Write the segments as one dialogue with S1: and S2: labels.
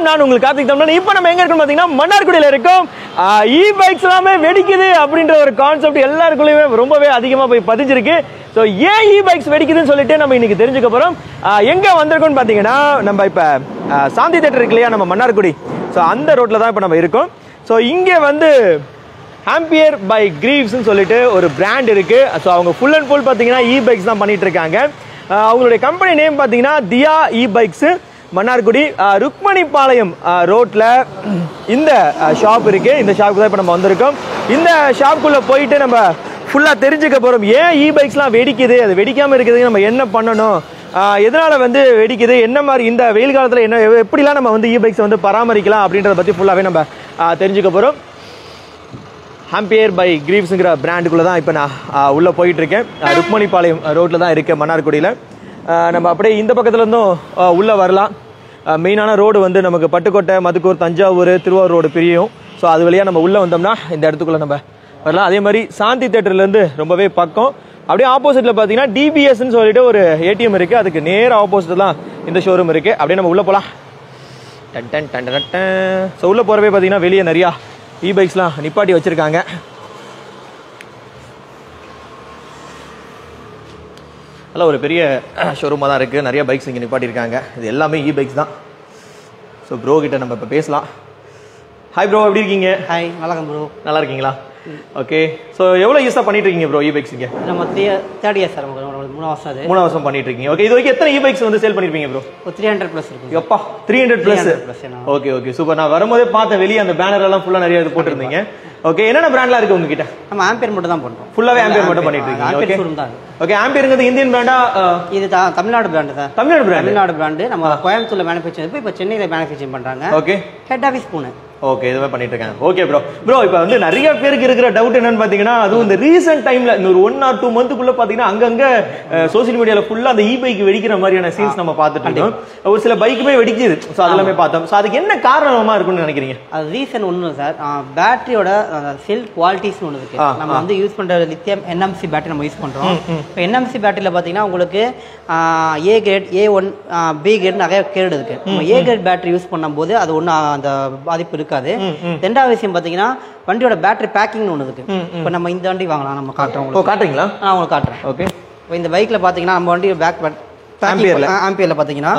S1: வணக்கம் நான் உங்களுக்கு கார்த்திக் தமிழன் இப்போ நம்ம எங்க இருக்கோம் பாத்தீங்கன்னா மன்னார்குடியில இருக்கோம் இ பைக்ஸ் எல்லாமே வெடிக்குது அப்படின்ற ஒரு கான்செப்ட் எல்லாருக்குள்ளயுமே ரொம்பவே அதிகமா போய் பதிஞ்சிருக்கு ஸோ ஏன் இ பைக்ஸ் வெடிக்குதுன்னு சொல்லிட்டு நம்ம இன்னைக்கு தெரிஞ்சுக்க போறோம் ஆஹ் எங்க வந்திருக்கோம்னு பாத்தீங்கன்னா நம்ம இப்ப ஆஹ் சாந்தி தேட்டர் இருக்கு இல்லையா நம்ம மன்னார்குடி ஸோ அந்த ரோட்ல தான் இப்போ நம்ம இருக்கோம் ஸோ இங்கே வந்து ஆம்பியர் பை கிரீவ்ஸ்னு சொல்லிட்டு ஒரு பிராண்ட் இருக்கு ஸோ அவங்க ஃபுல் அண்ட் ஃபுல் பார்த்தீங்கன்னா இ பைக்ஸ் தான் பண்ணிட்டு இருக்காங்க அஹ் அவங்களுடைய கம்பெனி நேம் பார்த்தீங்கன்னா தியா இ பைக்ஸ் மன்னார்குடி அஹ் ருக்மணிபாளையம் அஹ் ரோட்ல இந்த ஷாப் இருக்கு இந்த ஷாப்புக்கு தான் இப்போ நம்ம வந்திருக்கோம் இந்த ஷாப்புக்குள்ள போயிட்டு நம்ம ஃபுல்லாக தெரிஞ்சுக்க போகிறோம் ஏன் இ பைக்ஸ்லாம் வெடிக்குது அது வெடிக்காமல் இருக்குதுக்கு நம்ம என்ன பண்ணணும் ஆஹ் எதனால வந்து வெடிக்குது என்ன மாதிரி இந்த வெயில் காலத்தில் என்ன எப்படிலாம் நம்ம வந்து இ பைக்ஸ் வந்து பராமரிக்கலாம் அப்படின்றத பற்றி ஃபுல்லாகவே நம்ம ஆஹ் தெரிஞ்சுக்க போகிறோம் ஹாம்பியர் பை கிரீவ்ஸுங்கிற பிராண்டுக்குள்ளே தான் இப்போ நான் ஆஹ் உள்ள போயிட்டு இருக்கேன் ஆஹ் ருக்மணிபாளையம் ரோட்டில் தான் இருக்கேன் மன்னார்குடியில் ஆஹ் நம்ம அப்படியே இந்த பக்கத்துல இருந்தும் ஆஹ் உள்ள வரலாம் மெயினான ரோடு வந்து நமக்கு பட்டுக்கோட்டை மதுக்கூர் தஞ்சாவூர் திருவாரூர் ரோடு பிரியும் ஸோ அது வழியாக நம்ம உள்ளே வந்தோம்னா இந்த இடத்துக்குள்ள நம்ம வரலாம் அதே மாதிரி சாந்தி தேட்டர்லேருந்து ரொம்பவே பக்கம் அப்படியே ஆப்போசிட்டில் பார்த்தீங்கன்னா டிபிஎஸ்ன்னு சொல்லிட்டு ஒரு ஏடிஎம் இருக்குது அதுக்கு நேர ஆப்போசிட் தான் இந்த ஷோரூம் இருக்குது அப்படியே நம்ம உள்ளே போகலாம் டன் டன் டன் டன் டன் ஸோ உள்ளே போகிறவே பார்த்தீங்கன்னா வெளியே நிறையா இ பைக்ஸ்லாம் நிப்பாட்டி வச்சுருக்காங்க நல்ல ஒரு பெரிய ஷோரூமாக தான் இருக்குது நிறைய பைக்ஸ் இங்கே நிப்பாட்டியிருக்காங்க இது எல்லாமே இ பைக்ஸ் தான் ஸோ ப்ரோ கிட்ட நம்ம இப்போ பேசலாம் ஹாய் ப்ரோ எப்படி இருக்கீங்க
S2: ஹாய் வணக்கம் ப்ரோ
S1: நல்லா இருக்கீங்களா ஓகே ஸோ எவ்வளோ யூஸாக பண்ணிட்டு இருக்கீங்க ப்ரோ இ பைக்ஸ் இங்கே
S2: நம்ம த்ரீ தேர்ட் இயர் சார் நமக்கு ஒரு மூணு வருஷம் அது
S1: மூணு வருஷம் பண்ணிட்டு இருக்கீங்க ஓகே இது வரைக்கும் எத்தனை இ பைக்ஸ் வந்து சேல் பண்ணிருப்பீங்க ப்ரோ
S2: ஒரு த்ரீ ஹண்ட்ரட் ப்ளஸ் இருக்கும்
S1: எப்பா த்ரீ ஹண்ட்ரட் பிளஸ்
S2: 300 plus என்ன?
S1: ஓகே ஓகே சூப்பர் நான் வரும்போதே பார்த்தேன் வெளியே அந்த பேனர் எல்லாம் ஃபுல்லா நிறைய இது போட்டிருந்தீங்க ஓகே என்னென்ன பிராண்ட்லாம் இருக்கு உங்ககிட்ட
S2: நம்ம ஆம்பியர் மட்டும் தான் பண்ணுறோம்
S1: ஃபுல்லாவே ஆம்பியர் மட்டும் பண்ணிட்டு இருக்கீங்க
S2: ஆம்பியர்
S1: ஓகே
S2: ஷோரூம் தான் இது.
S1: ஓகே ஆம்பியருங்கிறது இந்தியன் பிராண்டா
S2: இது தான் Tamil Nadu brand sir
S1: Tamil Nadu brand
S2: Tamil Nadu brand நம்ம கோயம்புத்தூர்ல மேனுஃபேக்சர் இப்போ இப்போ சென்னையில் மேனுஃபேக்சரிங் பண்றாங்க
S1: ஓகே
S2: ஹெட் ஆஃபீஸ் பூனு
S1: ஓகே இதுவே பண்ணிட்டு இருக்காங்க ஓகே ப்ரோ ப்ரோ இப்போ வந்து நிறைய பேருக்கு இருக்கிற டவுட் என்னன்னு பாத்தீங்கன்னா அதுவும் இந்த ரீசெண்ட் டைம்ல இந்த ஒரு ஒன் ஆர் டூ மந்த்துக்குள்ள பாத்தீங்கன்னா அங்கங்க சோசியல் மீடியால ஃபுல்லா அந்த இ பைக் வெடிக்கிற மாதிரியான சீன்ஸ் நம்ம பார்த்துட்டு இருக்கோம் ஒரு சில பைக்குமே வெடிக்குது ஸோ அதெல்லாமே பார்த்தோம் ஸோ அதுக்கு என்ன காரணமா இருக்கும்னு நினைக்கிறீங்க
S2: அது ரீசன் ஒன்று சார் பேட்டரியோட செல் குவாலிட்டிஸ்னு ஒன்று இருக்கு
S1: ஆ,
S2: நம்ம வந்து யூஸ் பண்ற லித்தியம் என்எம்சி பேட்டரி நம்ம யூஸ் பண்றோம் இப்போ என்எம்சி பேட்டரியில் பார்த்தீங்கன்னா உங்களுக்கு A grade A one B grade நிறைய கிரேட் இருக்கு நம்ம ஏ கிரேட் பேட்டரி யூஸ் பண்ணும்போது அது ஒன்றும் அந்த பாதிப்பு இருக்காது ரெண்டாவது விஷயம் பார்த்தீங்கன்னா வண்டியோட பேட்டரி பேக்கிங்னு ஒன்று இருக்கு இப்போ நம்ம இந்த வண்டி வாங்கலாம் நம்ம காட்டுறோம்
S1: ஓ
S2: உங்களுக்கு
S1: காட்டுறீங்களா
S2: நான் உங்களுக்கு காட்டுறேன்
S1: ஓகே
S2: இப்போ இந்த பைக்கில் பார்த்தீங்கன்னா நம்ம வண்டி பேக்
S1: Ampere-ல.
S2: ஆம்பியரில் பார்த்தீங்கன்னா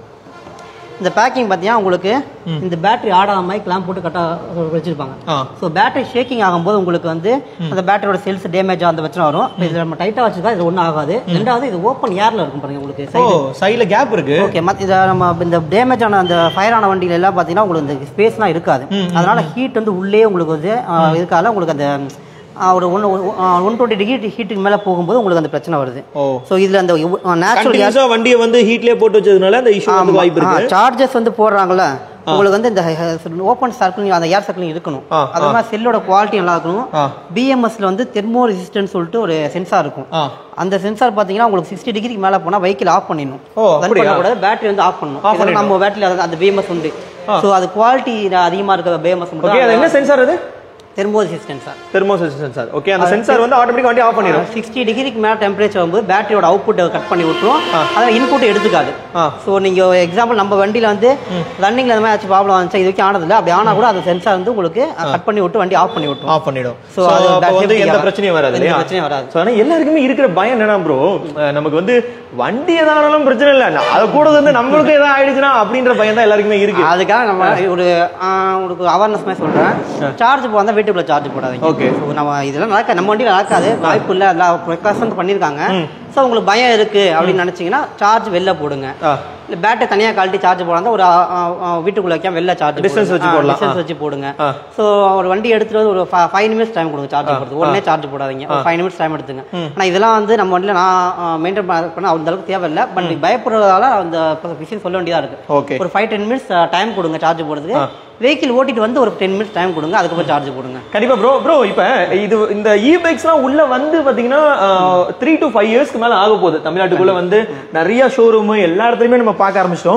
S2: இந்த பேக்கிங் பார்த்தீங்கன்னா உங்களுக்கு இந்த பேட்டரி ஆடாத மாதிரி கிளாம் போட்டு கரெக்டாக வச்சிருப்பாங்க
S1: ஆ.
S2: ஸோ பேட்டரி ஷேக்கிங் ஆகும்போது உங்களுக்கு வந்து அந்த பேட்டரியோட செல்ஸ் டேமேஜ் அந்த பிரச்சனை வரும் இப்போ இதில் நம்ம டைட்டாக வச்சிருக்கா இது ஒன்றும் ஆகாது ரெண்டாவது இது ஓப்பன் ஏரில் இருக்கும் பாருங்க உங்களுக்கு
S1: ஓ சைடுல கேப் இருக்கு
S2: ஓகே மற்ற இதை நம்ம இந்த டேமேஜ் ஆன அந்த ஃபயர் ஆன வண்டியில எல்லாம் பார்த்தீங்கன்னா உங்களுக்கு இந்த ஸ்பேஸ்லாம் இருக்காது அதனால ஹீட் வந்து உள்ளே உங்களுக்கு வந்து ஆ, இருக்கால உங்களுக்கு அந்த ஆ, ஒரு ஒன் ஒன் டுவெண்ட்டி டிகிரி ஹீட்டுக்கு மேலே போகும்போது உங்களுக்கு அந்த பிரச்சனை வருது
S1: ஓ
S2: ஸோ இதில் அந்த நேச்சுரல்
S1: கண்டினியூஸா வண்டியை வந்து ஹீட்லயே போட்டு வச்சதுனால அந்த இஷ்யூ வந்து வாய்ப்பு இருக்கு
S2: சார்ஜஸ் வந்து போடுறாங்கல்ல உங்களுக்கு வந்து இந்த ஓப்பன் சர்க்கிளிங் அந்த ஏர் சர்க்கிளிங் இருக்கணும்
S1: ஆ,
S2: அது மாதிரி செல்லோட குவாலிட்டி நல்லா இருக்கணும்
S1: ஆ.
S2: பிஎம்எஸ்ல வந்து தெர்மோ ரெசிஸ்டன்ஸ் சொல்லிட்டு ஒரு சென்சார் இருக்கும்
S1: ஆ
S2: அந்த சென்சார் பாத்தீங்கன்னா உங்களுக்கு சிக்ஸ்டி டிகிரிக்கு மேல போனா வெஹிக்கிள் ஆஃப் பண்ணிடணும்
S1: ஓ, அப்படியா?
S2: கூடாது பேட்டரி வந்து ஆஃப் பண்ணணும்
S1: Off
S2: இதெல்லாம் நம்ம பேட்டரியில் அந்த பிஎம்எஸ் உண்டு ஸோ அது குவாலிட்டி அதிகமா இருக்க பிஎம்எஸ்
S1: ஓகே அது என்ன சென்சார் அது
S2: தெர்மோ ரெசிஸ்டன்ஸ்
S1: தெர்மோசிஸ் சென்சார் ஓகே அந்த சென்சார் வந்து ஆட்டோமேட்டிக் வண்டி ஆஃப் பண்ணிடும்
S2: சிக்ஸ்டி டிகிரிக்கு மேலே டெம்பரேச்சர் வரும்போது பேட்டரியோட அவுட்புட்டை கட் பண்ணி விட்டுரும் அதில் இன்புட் எடுத்துக்காது
S1: ஆ.
S2: ஸோ நீங்கள் எக்ஸாம்பிள் நம்ம வண்டியில் வந்து ரன்னிங்கில் அந்த மாதிரி ஆச்சு ப்ராப்ளம் வந்துச்சு இது வரைக்கும் ஆனதில்லை அப்படி ஆனால் கூட அந்த சென்சார் வந்து உங்களுக்கு கட் பண்ணி விட்டு வண்டி ஆஃப் பண்ணி விட்டுரும்
S1: ஆஃப் பண்ணிடும்
S2: So,
S1: ஸோ
S2: அது
S1: அப்போ வந்து
S2: safety
S1: எந்த
S2: ஆ-
S1: பிரச்சனையும் வராது
S2: எந்த
S1: இல்லையா
S2: பிரச்சனையும் வராது.
S1: ஸோ ஆனால் எல்லாருக்குமே இருக்கிற பயம் என்னன்னா ப்ரோ நமக்கு வந்து வண்டி எதானாலும் பிரச்சனை இல்லை அதை கூட வந்து நம்மளுக்கும் எதாவது ஆயிடுச்சுன்னா அப்படின்ற பயம் தான் எல்லாருக்குமே இருக்கு
S2: அதுக்காக நம்ம ஒரு ஆ, உங்களுக்கு அவேர்னஸ் மாதிரி சொல்கிறேன் சார்ஜ் போடாத வீட்டுக்குள்ள சார்ஜ் போடாதீங்க
S1: Okay.
S2: So, நம்ம இதெல்லாம் நடக்க நம்ம வண்டியில் நடக்காது வாய்ப்பு இல்லை எல்லாம் ப்ரிகாஷன் பண்ணியிருக்காங்க ஸோ உங்களுக்கு பயம் இருக்கு அப்படின்னு நினைச்சீங்கன்னா சார்ஜ் வெளில போடுங்க
S1: ஆ.
S2: இல்லை பேட்டரி தனியாக கழட்டி சார்ஜ் போடாத ஒரு ஆ, ஆ, ஆ, வீட்டுக்குள்ள வைக்காம வெளில சார்ஜ்
S1: Distance வச்சு போடலாம்.
S2: டிஸ்டன்ஸ் வச்சு போடுங்க
S1: ஆ.
S2: ஸோ ஒரு வண்டி எடுத்துட்டு வந்து ஒரு ஃபைவ் நிமிஷஸ் டைம் கொடுங்க சார்ஜ் போடுறது உடனே சார்ஜ் போடாதீங்க ஒரு ஃபைவ் நிமிஷஸ் டைம் எடுத்துங்க ஆனால் இதெல்லாம் வந்து நம்ம வண்டியில் நான் மெயின்டைன் பண்ண அந்த அளவுக்கு தேவையில்லை பட் பயப்படுறதால அந்த விஷயம் சொல்ல வேண்டியதா இருக்கு
S1: ஓகே
S2: ஒரு ஃபைவ் டென் மினிட்ஸ் டைம் கொடுங்க சார்ஜ் போடுறதுக்கு வெஹிக்கிள் ஓட்டிட்டு வந்து ஒரு டென் மினிட்ஸ் டைம் கொடுங்க அதுக்கப்புறம் சார்ஜ் போடுங்க
S1: கண்டிப்பா ப்ரோ ப்ரோ இப்போ இது இந்த இ பைக்ஸ்லாம் உள்ள வந்து பாத்தீங்கன்னா த்ரீ டு ஃபைவ் இயர்ஸ்க்கு மேல ஆக போகுது தமிழ்நாட்டுக்குள்ள வந்து நிறைய ஷோரூம் எல்லா இடத்துலயுமே நம்ம பார்க்க ஆரம்பிச்சிட்டோம்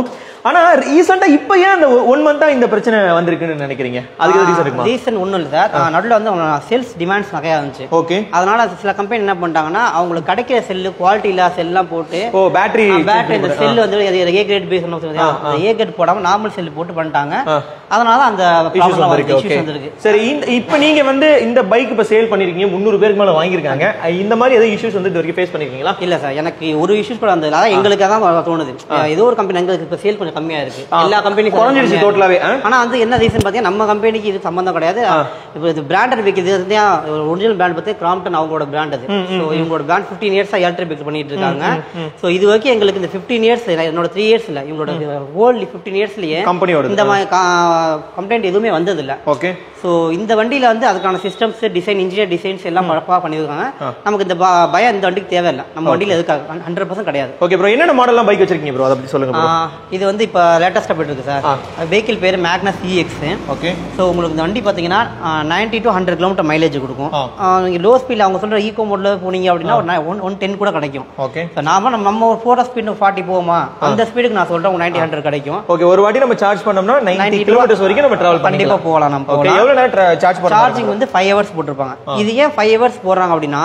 S1: ஆனா ரீசெண்டா இப்ப ஏன் அந்த ஒன் மந்தா இந்த பிரச்சனை வந்திருக்குன்னு நினைக்கிறீங்க அதுக்கு ரீசன் இருக்குமா
S2: ரீசன் ஒன்றும் இல்லை சார் நடுவில் வந்து சேல்ஸ் டிமாண்ட்ஸ் நிறையா இருந்துச்சு
S1: ஓகே
S2: அதனால சில கம்பெனி என்ன பண்ணிட்டாங்கன்னா அவங்களுக்கு கிடைக்கிற செல்லு குவாலிட்டி இல்ல செல்லாம் போட்டு
S1: ஓ பேட்டரி
S2: பேட்டரி இந்த செல் வந்து A grade base A grade போடாம நார்மல் செல் போட்டு பண்ணிட்டாங்க அதனால அந்த
S1: இஷ்யூஸ்
S2: ப்ராப்ளம்
S1: வந்திருக்கு
S2: இஷ்யூஸ்
S1: ஓகே
S2: வந்திருக்கு
S1: சரி இந்த இப்போ நீங்க வந்து இந்த பைக் இப்ப சேல் பண்ணிருக்கீங்க முந்நூறு பேருக்கு மேல வாங்கியிருக்காங்க அஹ் இந்த மாதிரி ஏதாவது இஷ்யூஸ் வந்து இது வரைக்கும் ஃபேஸ் பண்ணிருக்கீங்களா
S2: இல்ல சார் எனக்கு ஒரு இஷ்யூஸ் கூட வந்தது அதான் எங்களுக்கு தான் தோணுது ஏதோ ஒரு கம்பெனி எங்களுக்கு இப்ப சேல் கொஞ்சம் கம்மியா இருக்கு எல்லா கம்பெனி
S1: குறைஞ்சிருச்சு டோட்டலாவே
S2: ஆனா வந்து என்ன ரீசன் பாத்தீங்கன்னா நம்ம கம்பெனிக்கு இது சம்பந்தம் கிடையாது இப்போ இது பிராண்டட் வைக்கிறது ஒரிஜினல் பிராண்ட் பத்தி கிராம்டன் அவங்களோட பிராண்ட் அது ஸோ இவங்களோட பிராண்ட் ஃபிஃப்டீன் இயர்ஸா எலக்ட்ரிக் பைக் பண்ணிட்டு இருக்காங்க ஸோ இது வரைக்கும் எங்களுக்கு இந்த ஃபிஃப்டீன் இயர்ஸ் என்னோட த்ரீ இயர்ஸ் இல்ல இவங்களோட ஓல்டு ஃபிஃப்டீன் இயர்ஸ்லயே
S1: கம்பெனியோட
S2: இந்த மாதிரி கம்ப்ளைண்ட் எதுவுமே வந்தது இல்ல
S1: ஓகே
S2: ஸோ இந்த வண்டியில வந்து அதுக்கான சிஸ்டம்ஸ் டிசைன் இன்ஜினியர் டிசைன்ஸ் எல்லாம் பழப்பா பண்ணியிருக்காங்க நமக்கு இந்த ப- பயம் இந்த வண்டிக்கு தேவையில்லை நம்ம வண்டியில எதுக்காக ஹண்ட்ரட் பர்சன்ட் கிடையாது
S1: ஓகே ப்ரோ என்னென்ன மாடல்லாம் பைக் வச்சிருக்கீங்க ப்ரோ அதை பத்தி சொல்லுங்க ப்ரோ
S2: ஆஹ் இது வந்து இப்போ லேட்டஸ்ட்டாக போயிட்டு இருக்கு சார் வெஹிக்கிள் பேர் மேக்னஸ் இஎக்ஸ்
S1: ஓகே
S2: ஸோ உங்களுக்கு இந்த வண்டி பார்த்தீங்கன்னா ninety to hundred kilometer mileage கொடுக்கும்
S1: ஆ.
S2: ஆஹ் நீங்க லோ ஸ்பீடில் அவங்க சொல்ற ஈகோ மோட்ல போனீங்க அப்படின்னா ஒரு ஒன் ஒன் டென் கூட கிடைக்கும்
S1: ஓகே
S2: ஸோ நாம நம்ம நம்ம ஒரு ஃபோர் ஸ்பீட் ஃபார்ட்டி போவோமா அந்த ஸ்பீடுக்கு நான் சொல்றேன் நைன்டி ஹண்ட்ரட் கிடைக்கும்
S1: ஓகே ஒரு வாட்டி நம்ம சார்ஜ் பண்ணோம்னா 90
S2: 90
S1: கிலோமீட்டர்ஸ் வரைக்கும் நம்ம டிராவல்
S2: கண்டிப்பா
S1: பண்ணிக்கலாம்
S2: போகலாம் நம்ம
S1: ஓகே
S2: போகலாம்
S1: எவ்வளவு நேரம் சார்ஜ் பண்ணலாம்
S2: சார்ஜிங் வந்து ஃபைவ் ஹவர்ஸ் போட்டிருப்பாங்க இது ஏன் ஃபைவ் ஹவர்ஸ் போடுறாங்க அப்படின்னா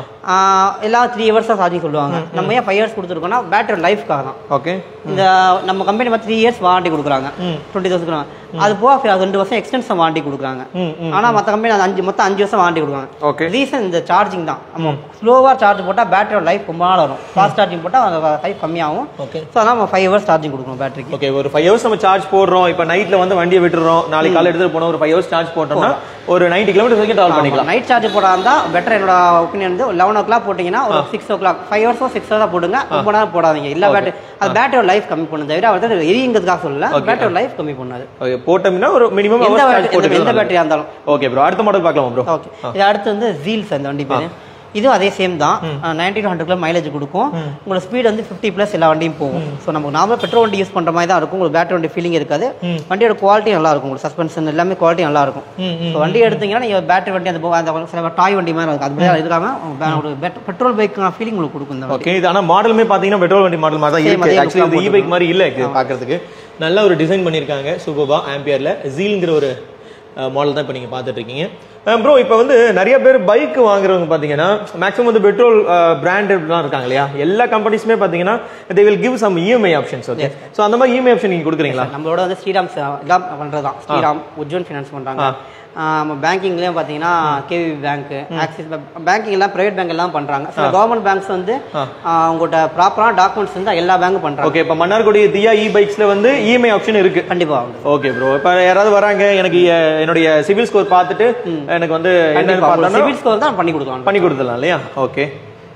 S2: ஆஹ் எல்லாம் த்ரீ ஹவர்ஸ் தான் சார்ஜிங் சொல்லுவாங்க நம்ம ஏன் ஃபைவ் ஹவர்ஸ் கொடுத்துருக்கோம்னா பேட்டரி லைஃப்காக தான்
S1: ஓகே
S2: இந்த நம்ம கம்பெனி பார்த்து த்ரீ இயர்ஸ் வாரண்டி கொடுக்குறாங்க டுவெண்ட்டி தௌசண்ட் அது போக அது ரெண்டு வருஷம் எக்ஸ்டென்ஷன் வாரண்டி கொடுக்குறாங்க
S1: ம், ம்.
S2: ஆனா மற்ற கம்பெனி அது அஞ்சு மொத்தம் அஞ்சு வருஷம் வாரண்டி கொடுக்குறாங்க
S1: ஓகே
S2: ரீசன் இந்த சார்ஜிங் தான் நம்ம ஸ்லோவா சார்ஜ் போட்டா பேட்டரியோட லைஃப் ரொம்ப நாள் வரும் ஃபாஸ்ட் சார்ஜிங் போட்டா லைஃப் கம்மியாகும்
S1: ஓகே
S2: ஸோ அதான் நம்ம ஃபைவ் ஹவர்ஸ் சார்ஜிங் கொடுக்கணும் பேட்டரிக்கு
S1: ஓகே ஒரு ஃபைவ் ஹவர்ஸ் நம்ம சார்ஜ் போடுறோம் இப்போ நைட்ல வந்து வண்டியை விட்டுறோம் நாளைக்கு காலை எடுத்துட்டு போனோம் ஒரு ஃபைவ் ஹவர்ஸ் சார்ஜ் போட்டோம்னா ஒரு 90 கிலோமீட்டர் வரைக்கும் டிராவல் பண்ணிக்கலாம்
S2: நைட் சார்ஜ் போடா இருந்தா பெட்டர் என்னோட ஒப்பீனியன் வந்து லெவன் ஓ கிளாக் போட்டீங்கன்னா ஒரு சிக்ஸ் ஓ கிளாக் ஃபைவ் ஹவர்ஸோ சிக்ஸ் ஹவர்ஸ் போடுங்க ரொம்ப நேரம் போடாதீங்க இல்ல பேட்டரி அது பேட்டரியோட லைஃப் கம்மி பண்ணும் தவிர அவர் எரியுங்கிறதுக்காக சொல்லல பேட்டரியோட லைஃப் கம்மி பண்ணாது
S1: ஓகே போட்டோம்னா ஒரு மினிமம்
S2: எந்த
S1: ஹவர்ஸ்
S2: battery-
S1: சார்ஜ்
S2: எந்த- எந்த
S1: போட்டுக்கலாம்
S2: பேட்டரியா இருந்தாலும்
S1: ஓகே ப்ரோ அடுத்த மாடல் பார்க்கலாம் ப்ரோ
S2: ஓகே இது அடுத்து வந்து ஜீல்ஸ் அந்த வண்டி பேரு இதுவும் அதே சேம் தான் ninety to hundred kilo mileage கொடுக்கும் உங்களோட ஸ்பீட் வந்து ஃபிஃப்டி ப்ளஸ் எல்லா வண்டியும் போகும் ஸோ நமக்கு நார்மல் பெட்ரோல் வண்டி யூஸ் பண்ற மாதிரி தான் இருக்கும் உங்களுக்கு பேட்டரி வண்டி ஃபீலிங் இருக்காது வண்டியோட குவாலிட்டி நல்லா இருக்கும் உங்களுக்கு சஸ்பென்ஷன் எல்லாமே குவாலிட்டி நல்லா இருக்கும் ஸோ வண்டி எடுத்தீங்கன்னா நீங்க பேட்டரி வண்டி அந்த போ- அந்த சில டாய் வண்டி மாதிரி இருக்கும் அது மாதிரி இருக்காம உங்க ஒரு பெட்ரோல் பைக்கான ஃபீலிங் உங்களுக்கு கொடுக்கும் இந்த வண்டி
S1: ஓகே இது ஆனா மாடலுமே பாத்தீங்கன்னா பெட்ரோல் வண்டி மாடல் மாதிரி தான்
S2: Same
S1: இருக்கு
S2: அதே
S1: ஆக்சுவலி
S2: look
S1: இது இ பைக் மாதிரி இல்ல இது பாக்குறதுக்கு நல்ல ஒரு டிசைன் பண்ணிருக்காங்க சூப்பர்பா ஆம்பியர்ல ஜீல்ங்கிற ஒரு மாடல் தான் இப்போ நீங்க பார்த்துட்டு இருக்கீங்க ப்ரோ இப்போ வந்து நிறைய பேர் பைக் வாங்குறவங்க பாத்தீங்கன்னா மேக்ஸிமம் வந்து பெட்ரோல் பிராண்டட்லாம் இருக்காங்க இல்லையா எல்லா கம்பெனிஸுமே பாத்தீங்கன்னா they will give some EMI options okay so அந்த மாதிரி இஎம்ஐ ஆப்ஷன் நீங்க கொடுக்குறீங்களா
S2: நம்மளோட வந்து ஸ்ரீராம் ச- எல்லாம் பண்றது தான் ஸ்ரீராம் உஜ்வன் ஃபினான்ஸ் பண்றாங்க ஆஹ் நம்ம பேங்கிங்லயும் பாத்தீங்கன்னா கேவி பேங்க் ஆக்சிஸ் பேங்கிங் எல்லாம் பிரைவேட் பேங்க் எல்லாம் பண்றாங்க சில கவர்மெண்ட் பேங்க்ஸ் வந்து ஆஹ் உங்கள்கிட்ட ப்ராப்பரான டாக்குமெண்ட்ஸ் வந்து எல்லா பேங்க்கும் பண்றாங்க
S1: ஓகே இப்போ மன்னார்குடி தியா இ பைக்ஸ்ல வந்து இஎம்ஐ ஆப்ஷன் இருக்கு
S2: கண்டிப்பா உண்டு
S1: ஓகே ப்ரோ இப்போ யாராவது வராங்க எனக்கு அஹ், என்னுடைய சிவில் ஸ்கோர் பார்த்துட்டு எனக்கு வந்து என்னன்னு
S2: கண்டிப்பா
S1: பார்த்தோம்னா
S2: சிவில் ஸ்கோர் தான் பண்ணி கொடுக்கலாம்
S1: பண்ணி கொடுத்துடலாம் இல்லையா ஓகே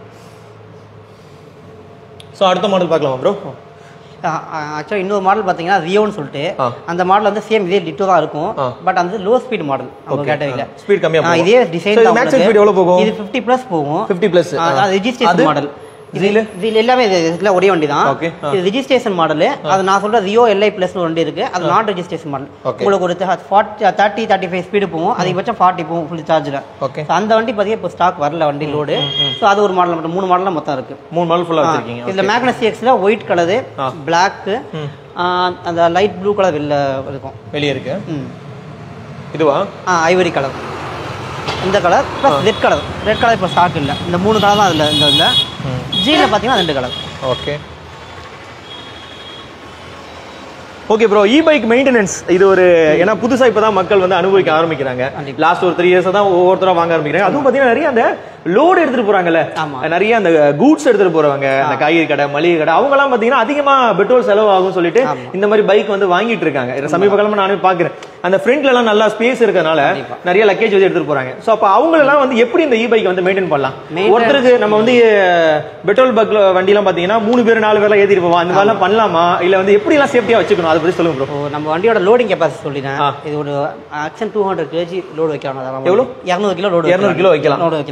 S1: ஸோ அடுத்த மாடல் பார்க்கலாமா ப்ரோ
S2: ஆக்சுவலாக இன்னொரு மாடல் பார்த்தீங்கன்னா ரியோன்னு சொல்லிட்டு
S1: ஆ.
S2: அந்த மாடல் வந்து சேம் இதே டிட்டோ தான் இருக்கும்
S1: ஆ.
S2: பட் அந்த லோ ஸ்பீட் மாடல் நம்ம கேட்டவில்ல
S1: ஸ்பீட் கம்மியா போகும்
S2: இதே டிசைன் தான்
S1: மேக்ஸிமம்
S2: உங்களுக்கு.
S1: ஸ்பீட் எவ்வளவு போகும்
S2: இது 50 ப்ளஸ் போகும்
S1: 50 பிளஸ்
S2: ஆ, அது ரிஜிஸ்ட்ரேஷன் மாடல் இது இது எல்லாமே இது இதுல ஒரே வண்டி தான்
S1: Okay.
S2: இது ரிஜிஸ்ட்ரேஷன் மாடல் அது நான் சொல்ற ரியோ எல்ஐ பிளஸ் ஒரு வண்டி இருக்கு அது நான் ரெஜிஸ்ட்ரேஷன் மாடல்
S1: Okay.
S2: உங்களுக்கு ஒரு forty thirty thirty five speed போகும் அதிகபட்சம் ஃபார்ட்டி போகும் ஃபுல் சார்ஜில்
S1: ஓகே
S2: அந்த வண்டி பார்த்தீங்கன்னா இப்போ ஸ்டாக் வரல வண்டி லோடு ஸோ அது ஒரு மாடல் மட்டும் மூணு மாடலாம் மொத்தம் இருக்கு
S1: மூணு மாடல் ஃபுல்லா வச்சிருக்கீங்க
S2: இதுல மேக்னஸ் எக்ஸ்ல ஒயிட் கலரு பிளாக் அந்த லைட் ப்ளூ கலர் வெளில இருக்கும்
S1: வெளியே இருக்கு
S2: ம்.
S1: இதுவா
S2: ஆ ஐவரி கலர் இந்த colour plus red colour red colour இப்போ ஸ்டாக் இல்லை இந்த மூணு கலர் தான் அதில் இந்த இதில் ஜீல பார்த்தீங்கன்னா ரெண்டு colour
S1: okay okay bro E bike maintenance இது ஒரு ஏன்னா புதுசா இப்பதான் மக்கள் வந்து அனுபவிக்க ஆரம்பிக்கிறாங்க
S2: கண்டிப்பா.
S1: லாஸ்ட் ஒரு த்ரீ இயர்ஸ் தான் ஒவ்வொருத்தரா வாங்க ஆரம்பிக்கிறாங்க அதுவும் பாத்தீங்கன்னா நிறைய அந்த லோடு எடுத்துட்டு போறாங்கல்ல
S2: ஆமா.
S1: நிறைய அந்த கூட்ஸ் எடுத்துட்டு போறவங்க அந்த காய்கறி கடை மளிகை கடை அவங்க எல்லாம் பாத்தீங்கன்னா அதிகமா பெட்ரோல் செலவு ஆகும் சொல்லிட்டு இந்த மாதிரி பைக் வந்து வாங்கிட்டு இருக்காங்க இது சமீப காலமா நானே பாக்குறேன் அந்த ஃப்ரண்ட்ல எல்லாம் நல்லா ஸ்பேஸ் இருக்கறனால நிறைய லக்கேஜ் வந்து எடுத்துட்டு போறாங்க சோ அப்ப அவங்க எல்லாம் வந்து எப்படி இந்த இ பைக் வந்து மெயின்டைன் பண்ணலாம்
S2: Maintain-
S1: ஒருத்தருக்கு நம்ம வந்து பெட்ரோல் பக் வண்டி எல்லாம் பாத்தீங்கன்னா மூணு பேர் நாலு பேர்லாம் ஏத்திட்டு போவோம் அந்த மாதிரிலாம் பண்ணலாமா இல்ல வந்து எப்படி எல்லாம் சேஃப்டியா வச்சுக்கணும் அதை பத்தி சொல்லுங்க ப்ரோ
S2: இப்போ நம்ம வண்டியோட லோடிங் கெப்பாசிட்டி சொல்லிட்டேன்
S1: ஆ.
S2: இது ஒரு ஆக்ஷன் டூ ஹண்ட்ரட் கேஜி லோடு வைக்கலாம்
S1: எவ்வளவு?
S2: இரநூறு கிலோ லோடு
S1: இருநூறு கிலோ வைக்கலாம்
S2: லோடு வைக்கலாம்
S1: அப்ப ஒரு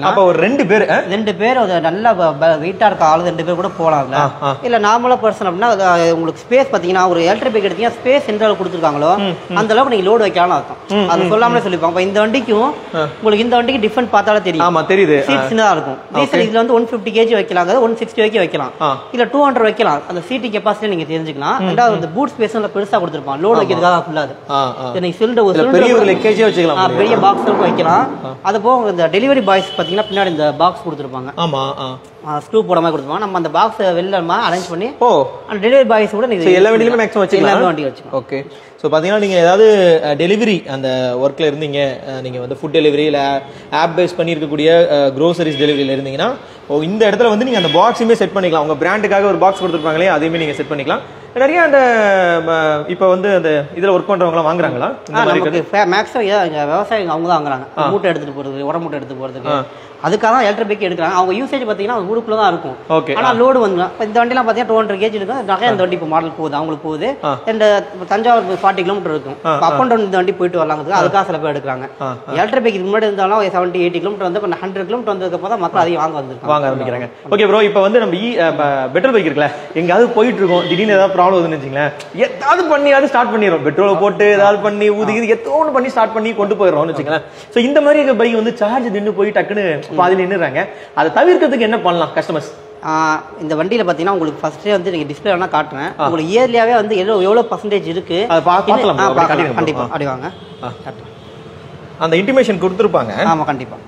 S1: ரெண்டு பேர் ஆ?
S2: ரெண்டு பேர் அது நல்ல வெயிட்டா இருக்க ஆளு ரெண்டு பேர் கூட போலாம் அதுல
S1: ஆ, ஆ.
S2: இல்ல நார்மலா பர்சன் அப்படின்னா அது, அஹ், உங்களுக்கு ஸ்பேஸ் பாத்தீங்கன்னா ஒரு எலக்ட்ரிக் பைக் எடுத்தீங்கன்னா ஸ்பேஸ் எந்த அளவுக்கு கொடுத்துருக்காங்களோ அந்த அளவுக்கு நீங்க லோடு வைக்கலாம்னு அர்த்தம் அது சொல்லாமலே சொல்லிப்பாங்க இப்ப இந்த வண்டிக்கும் உங்களுக்கு இந்த வண்டிக்கு டிஃபரெண்ட் பார்த்தாலே தெரியும்
S1: ஆமா தெரியுது
S2: சீட் சின்னதா இருக்கும் டீசல் இதுல வந்து ஒன் பிப்டி கேஜி வைக்கலாம் ஒன் சிக்ஸ்டி வரைக்கும் வைக்கலாம்
S1: ஆ.
S2: இல்ல டூ ஹண்ட்ரட் வைக்கலாம் அந்த சீட்டிங் கெப்பாசிட்டி நீங்க தெரிஞ்சுக்கலாம் ரெண்டாவது அந்த பூட் ஸ்பேஸ் பெருசா கொடுத்துருப்பான் லோடு வைக்கிறதுக்காக ஃபுல்லா அது
S1: ஆ, ஆ.
S2: இதை நீங்க சிலிண்டர் ஒரு
S1: இதுல
S2: cylinder
S1: பெரிய ஒரு
S2: கூட-
S1: லெக்கேஜே வச்சுக்கலாம்
S2: ஆ,
S1: போலயே.
S2: பெரிய பாக்ஸ் வைக்கலாம் அது போக இந்த டெலிவரி பாய்ஸ் பாத்தீங்கன்னா பின்னாடி இந்த பாக்ஸ் கொடுத்துருப்பாங்க
S1: ஆமா ஆ.
S2: ஸ்க்ரூ போட மாதிரி கொடுத்துருப்பாங்க நம்ம அந்த பாக்ஸ் வெளில அரேஞ்ச் பண்ணி
S1: ஓ
S2: அந்த டெலிவரி பாய்ஸ் கூட நீங்க
S1: So, எல்லா வண்டியிலுமே மேக்ஸிமம் வச்சுக்கலாம்
S2: எல்லாமே வண்டி வச்சுக்கலாம்
S1: ஓகே ஸோ பார்த்தீங்கன்னா நீங்கள் ஏதாவது டெலிவரி அந்த ஒர்க்கில் இருந்தீங்க அஹ், நீங்க வந்து ஃபுட் டெலிவரி இல்லை ஆப் பேஸ் பண்ணி இருக்கக்கூடிய க்ரோசரிஸ் டெலிவரியில் இருந்தீங்கன்னா ஓ இந்த இடத்துல வந்து நீங்கள் அந்த பாக்ஸுமே செட் பண்ணிக்கலாம் உங்கள் பிராண்டுக்காக ஒரு பாக்ஸ் கொடுத்துருப்பாங்களே அதையுமே நீங்கள் செட் பண்ணிக்கலாம் நிறைய அந்த இப்போ வந்து அந்த இதில் ஒர்க் பண்ணுறவங்களாம் வாங்குறாங்களா இந்த மாதிரி
S2: நமக்கு மேக்ஸிமம் விவசாயிங்க அவங்க தான் வாங்குறாங்க மூட்டை எடுத்துட்டு போறதுக்கு உரம் மூட்டை எடுத்து போறதுக்கு அதுக்காக தான் எலக்ட்ரிக் பைக் எடுக்கிறாங்க அவங்க யூசேஜ் பார்த்தீங்கன்னா ஊருக்குள்ள தான் இருக்கும்
S1: ஓகே
S2: ஆனா லோடு வந்து இப்ப இந்த வண்டிலாம் பார்த்தீங்கன்னா டூ ஹண்ட்ரட் கேஜி இருக்கும் நிறைய இந்த வண்டி இப்போ மாடல் போகுது அவங்களுக்கு போகுது
S1: ஆ.
S2: இந்த இப்ப தஞ்சாவூர் ஃபார்ட்டி கிலோமீட்டர் இருக்கும் அப் அண்ட் டவுன் இந்த வண்டி போயிட்டு வரலாங்கிறது அதுக்காக சில பேர் எடுக்கிறாங்க
S1: ஆ,
S2: எலக்ட்ரிக் பைக் இதுக்கு முன்னாடி இருந்தாலும் செவன்ட்டி எயிட்டி கிலோமீட்டர் வந்து இப்போ ஹண்ட்ரட் கிலோமீட்டர் வந்ததுக்கு அப்புறம் தான் மக்கள் அதிகம் வாங்க வந்திருக்காங்க
S1: வாங்க ஆரம்பிக்கிறாங்க ஓகே ப்ரோ இப்போ வந்து நம்ம இ பெட்ரோல் பைக் இருக்குல்ல எங்கேயாவது போயிட்டு இருக்கோம் திடீர்னு ஏதாவது ப்ராப்ளம் வருதுன்னு வச்சுங்களேன் ஏதாவது பண்ணியாவது ஸ்டார்ட் பண்ணிடுறோம் பெட்ரோலை போட்டு ஏதாவது பண்ணி ஊதிக்குது ஏதோ ஒன்று பண்ணி ஸ்டார்ட் பண்ணி கொண்டு போயிடுறோம்னு வச்சுங்களேன் ஸோ இந்த மாதிரி பைக் வந்து சார்ஜ் நின்று போய் டக்குன்னு பாதி நின்றுறாங்க அதை தவிர்க்கிறதுக்கு என்ன பண்ணலாம் கஸ்டமர்ஸ்
S2: ஆஹ் இந்த வண்டியில பாத்தீங்கன்னா உங்களுக்கு ஃபர்ஸ்டே வந்து நீங்க டிஸ்பிளே வேணா காட்டுறேன் உங்களுக்கு இயர்லியாவே வந்து எவ்வளவு எவ்வளவு பர்சன்டேஜ் இருக்கு
S1: அதை பா-
S2: இன்னும்-
S1: பார்க்கலாம்
S2: ஆ,
S1: bro. அப்படி
S2: பார்க்கலாம்.
S1: காட்டிடுங்க bro.
S2: கண்டிப்பா
S1: ஆ.
S2: அப்படி வாங்க
S1: ஆ.
S2: காட்டுறேன்.
S1: அந்த இன்டிமேஷன் கொடுத்துருப்பாங்க
S2: ஆமா கண்டிப்பா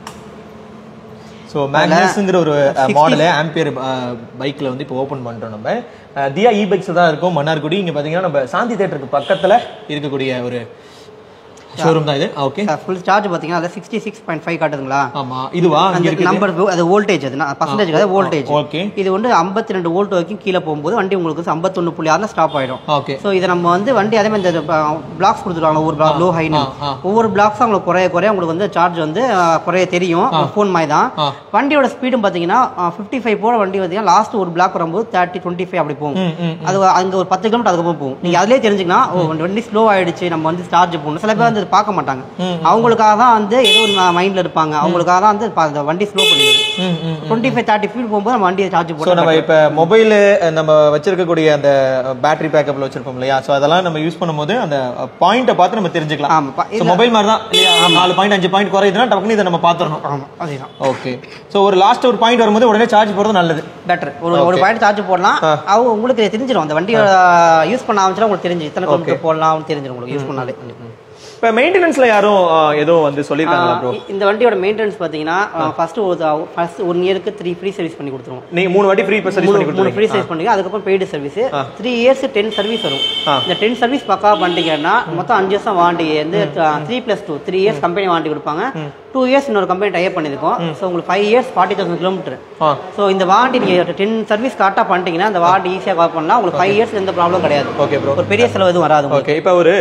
S1: ஸோ மேக்னஸ்ங்கிற ஒரு மாடலு ஆம்பியர் பைக்கில் வந்து இப்போ ஓப்பன் பண்ணுறோம் நம்ம அஹ், தியா இ பைக்ஸ் தான் இருக்கும் மன்னார்குடி இங்கே பார்த்தீங்கன்னா நம்ம சாந்தி தேட்டருக்கு பக்கத்தில் இருக்கக்கூடிய ஒரு ஷோரூம் தான் இது ஓகே
S2: ஃபுல் சார்ஜ் பாத்தீங்கன்னா அது சிக்ஸ்டி சிக்ஸ் பாயிண்ட் ஃபைவ் காட்டுதுங்களா
S1: ஆமா இதுவா இங்க
S2: அந்த
S1: இருக்குது
S2: நம்பர் அது வோல்டேஜ் அது பர்சன்டேஜ் அது வோல்டேஜ்
S1: ஓகே
S2: இது வந்து 52 ரெண்டு வோல்ட் வரைக்கும் கீழே போகும்போது வண்டி உங்களுக்கு ஐம்பத்தொன்னு புள்ளி ஆறுல ஸ்டாப் ஆயிடும்
S1: ஓகே
S2: ஸோ இதை நம்ம வந்து வண்டி அதே மாதிரி இந்த பிளாக்ஸ் கொடுத்துருவாங்க ஒவ்வொரு பிளாக் லோ ஹைன்னு
S1: ஆ.
S2: ஒவ்வொரு பிளாக்ஸும் உங்களுக்கு குறைய குறைய உங்களுக்கு வந்து சார்ஜ் வந்து ஆ, குறைய தெரியும் ஃபோன் மாதிரி தான்
S1: ஆ.
S2: வண்டியோட ஸ்பீடும் பார்த்தீங்கன்னா ஃபிஃப்டி ஃபைவ் போகிற வண்டி பார்த்தீங்கன்னா லாஸ்ட் ஒரு பிளாக் வரும்போது தேர்ட்டி டுவெண்ட்டி ஃபைவ் அப்படி போகும்
S1: ம் ம்
S2: அது அங்க ஒரு பத்து கிலோமீட்டர் அதுக்கப்புறம் போகும் நீங்க அதுலயே தெரிஞ்சுக்கலாம் ஓ இந்த வண்டி ஸ்லோ ஆயிடுச்சு நம்ம வந்து சார்ஜ் போடணும் சில பேர் வந்து இதை பார்க்க மாட்டாங்க அவங்களுக்காக தான் வந்து ஏதோ ஒரு மைண்ட்ல இருப்பாங்க அவங்களுக்காக தான் வந்து ப- அந்த வண்டி ஸ்லோ பண்ணிடுது
S1: ம் ம்
S2: டுவெண்ட்டி ஃபைவ் தேர்ட்டி ஃபீட் போகும்போது நம்ம வண்டியை சார்ஜ்
S1: ஸோ
S2: போட
S1: நம்ம இப்போ மொபைலு நம்ம வச்சிருக்கக்கூடிய அந்த பேட்டரி பேக்கப்ல வச்சிருப்போம் இல்லையா ஸோ அதெல்லாம் நம்ம யூஸ் பண்ணும்போது அந்த பாயிண்ட்டை பார்த்து நம்ம தெரிஞ்சுக்கலாம்
S2: ஆமா பா-
S1: ஸோ மொபைல் மாதிரி தான் இல்லையா நாலு பாயிண்ட் அஞ்சு பாயிண்ட் குறையுதுன்னா டக்குனு இதை நம்ம பார்த்துடணும்
S2: ஆமா அதேதான்
S1: ஓகே ஸோ ஒரு லாஸ்ட் ஒரு பாயிண்ட் வரும்போது உடனே சார்ஜ் போடுறது நல்லது
S2: பெட்டர் ஒரு ஒரு பாயிண்ட் சார்ஜ் போடலாம் அவங்க உங்களுக்கு தெரிஞ்சிடும் அந்த வண்டியை யூஸ் பண்ண ஆரம்பிச்சா உங்களுக்கு தெரிஞ்சு இத்தனை கிலோமீட்டர் போடலாம் தெரிஞ்சிடும் உங்களுக்கு யூஸ் பண்ணாலே
S1: இப்போ மெயின்டெனன்ஸ்ல யாரும் அஹ், எதுவும் வந்து சொல்லியிருக்காங்களா ப்ரோ
S2: ஆ, இந்த வண்டியோட மெயின்டெனன்ஸ் பார்த்தீங்கன்னா ஃபர்ஸ்ட் ஒரு ஃபர்ஸ்ட் ஒன் இயருக்கு த்ரீ ஃப்ரீ சர்வீஸ் பண்ணி கொடுத்துருவோம்
S1: நீங்க மூணு வாட்டி ஃப்ரீ சர்வீஸ் பண்ணி
S2: மூணு
S1: கொடுத்துருங்க
S2: ஃப்ரீ சர்வீஸ் பண்ணுங்க அதுக்கப்புறம் paid service three years ten service வரும்
S1: ஆ.
S2: இந்த டென் சர்வீஸ் பக்கா பண்ணிட்டீங்கன்னா மொத்தம் அஞ்சு வருஷம் வாண்டி வந்து three plus two three years company warranty கொடுப்பாங்க டூ இயர்ஸ் இன்னொரு கம்பெனி டைப் பண்ணியிருக்கோம் ஸோ உங்களுக்கு five years forty thousand kilometer
S1: ஆ
S2: ஸோ இந்த வாண்டி நீங்கள் டென் சர்வீஸ் கரெக்டாக பண்ணிட்டீங்கன்னா அந்த வாண்டி ஈஸியாக கவர் பண்ணலாம் உங்களுக்கு ஃபைவ் இயர்ஸ் எந்த ப்ராப்ளம் கிடையாது
S1: ஓகே ப்ரோ
S2: ஒரு பெரிய செலவு எதுவும் வராது உங்களுக்கு.
S1: ஓகே இப்போ ஒரு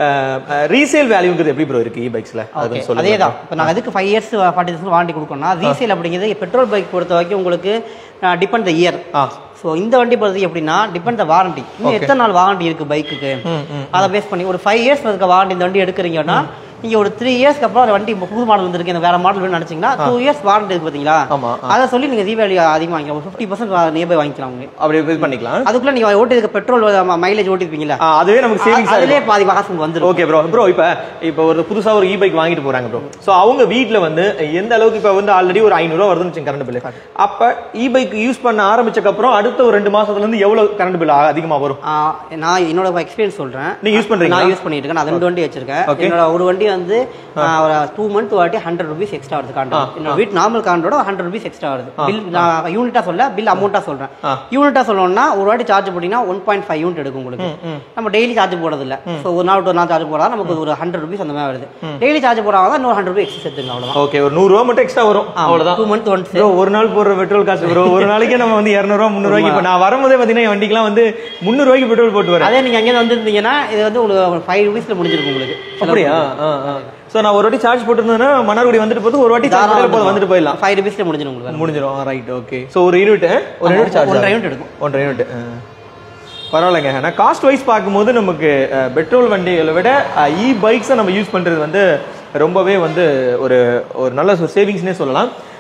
S1: ரீசேல் வேல்யூங்கிறது எப்படி ப்ரோ இருக்கு இ பைக்ஸ்ல அது கொஞ்சம் சொல்லுங்க
S2: அதே தான் இப்போ நாங்கள் எதுக்கு five years forty thousand warranty கொடுக்கணும்னா ரீசேல் அப்படிங்கிறது பெட்ரோல் பைக் பொறுத்த வரைக்கும் உங்களுக்கு டிபெண்ட் த இயர்
S1: ஆ
S2: ஸோ இந்த வண்டி பொறுத்தவரைக்கும் எப்படின்னா டிபெண்ட் த வாரண்டி இன்னும் எத்தனை நாள் வாரண்டி இருக்கு பைக்குக்கு
S1: ம் ம்
S2: அதை பேஸ் பண்ணி ஒரு ஃபைவ் இயர்ஸ் இருக்க வாரண்டி இந்த வண்டி எடுக்கிறீங்கன்னா நீங்க ஒரு த்ரீ இயர்ஸ்க்கு அப்புறம் அந்த வண்டி புது மாடல் வந்திருக்கு இந்த வேற மாடல் வேணும்னு நினைச்சீங்கன்னா டூ இயர்ஸ் வாரண்டி இருக்கு பாத்தீங்களா
S1: ஆமா
S2: அதை சொல்லி நீங்க தீபாவளி அதிகமாக வாங்கிக்கலாம் ஒரு ஃபிஃப்டி பர்சன்ட் நியர்பை வாங்கிக்கலாம் உங்களுக்கு
S1: அப்படி இது பண்ணிக்கலாம்
S2: அதுக்குள்ள நீங்க ஓட்டிருக்க பெட்ரோல் மைலேஜ் ஓட்டிருப்பீங்களா
S1: ஆ, அதுவே நமக்கு சேவிங்ஸ்
S2: அதுலயே பாதி காசு வந்துரும்
S1: ஓகே ப்ரோ ப்ரோ இப்போ இப்போ ஒரு புதுசா ஒரு இ பைக் வாங்கிட்டு போறாங்க ப்ரோ ஸோ அவங்க வீட்ல வந்து எந்த அளவுக்கு இப்போ வந்து ஆல்ரெடி ஒரு ஐநூறுரூவா வருதுன்னு வச்சுங்க கரண்ட் பில் அப்ப இ பைக் யூஸ் பண்ண ஆரம்பிச்சக்கு அப்புறம் அடுத்த ஒரு ரெண்டு மாசத்துல இருந்து எவ்வளவு கரண்ட் பில் அதிகமா வரும்
S2: ஆ, நான் என்னோட எக்ஸ்பீரியன்ஸ் சொல்றேன்
S1: நீங்க யூஸ் பண்றீங்களா?
S2: நான் யூஸ் பண்ணிட்டு இருக்கேன் நான் ரெண்டு வண்டி வச்சிருக்கேன்
S1: Okay.
S2: என்னோட ஒரு வண்டி வந்து ஆ, ஒரு டூ மந்த் வாட்டி ஹண்ட்ரட் ருபீஸ் எக்ஸ்ட்ரா வருது காண்டு என்னோட வீட் நார்மல் காண்டோட ஹண்ட்ரட் ருபீஸ் எக்ஸ்ட்ரா வருது பில் நான் யூனிட்டா சொல்ல பில் அமௌண்ட்டா சொல்றேன்
S1: ஆ.
S2: யூனிட்டா சொல்லணும்னா ஒரு வாட்டி சார்ஜ் போட்டீங்கன்னா ஒன் பாயிண்ட் ஃபைவ் யூனிட் எடுக்கும் உங்களுக்கு நம்ம டெய்லி சார்ஜ் போடுறது இல்ல ஸோ ஒரு நாள் ஒரு நாள் சார்ஜ் போடுறா நமக்கு ஒரு ஹண்ட்ரட் ருபீஸ் அந்த மாதிரி வருது டெய்லி சார்ஜ் போடுறாங்க இன்னொரு ஹண்ட்ரட் ருபீஸ் எக்ஸ்ட்ரா சேர்த்துங்க அவ்வளவுதான்
S1: ஓகே ஒரு நூறு ரூபா மட்டும் எக்ஸ்ட்ரா வரும் அவ்வளவுதான்
S2: டூ மந்த் ஒன்ஸ்
S1: ப்ரோ ஒரு நாள் போடுற பெட்ரோல் காசு ப்ரோ ஒரு நாளைக்கு நம்ம வந்து இரநூறுவா முந்நூறுவாய்க்கு இப்போ நான் வரும்போதே பார்த்தீங்கன்னா என் வண்டிக்கெல்லாம் வந்து முந்நூறுவாய்க்கு பெட்ரோல் போட்டு வரேன்
S2: அதே நீங்க அங்கே வந்திருந்தீங்கன்னா இது வந்து ஒரு ஃபைவ் ருபீஸ்ல முடிஞ்சிருக்கும் உங்களுக்கு
S1: அப்படியா ஸோ நான் ஒரு வாட்டி சார்ஜ் போட்டிருந்தேன்னா மன்னார்குடி வந்துட்டு போது ஒரு வாட்டி சார்ஜ் போட்டு போது வந்துட்டு போயிடலாம்
S2: ஃபைவ் ருபீஸ்ல முடிஞ்சிடும் உங்களுக்கு
S1: முடிஞ்சிடும் ரைட் ஓகே ஸோ ஒரு யூனிட் ஒரு யூனிட் சார்ஜ்
S2: ஒன்றரை யூனிட் எடுக்கும்
S1: ஒன்றரை யூனிட் பரவாயில்லைங்க ஆனால் காஸ்ட் வைஸ் பார்க்கும்போது நமக்கு பெட்ரோல் வண்டிகளை விட இ பைக்ஸை நம்ம யூஸ் பண்ணுறது வந்து ரொம்பவே வந்து ஒரு ஒரு நல்ல சேவிங்ஸ்னே சொல்லலாம்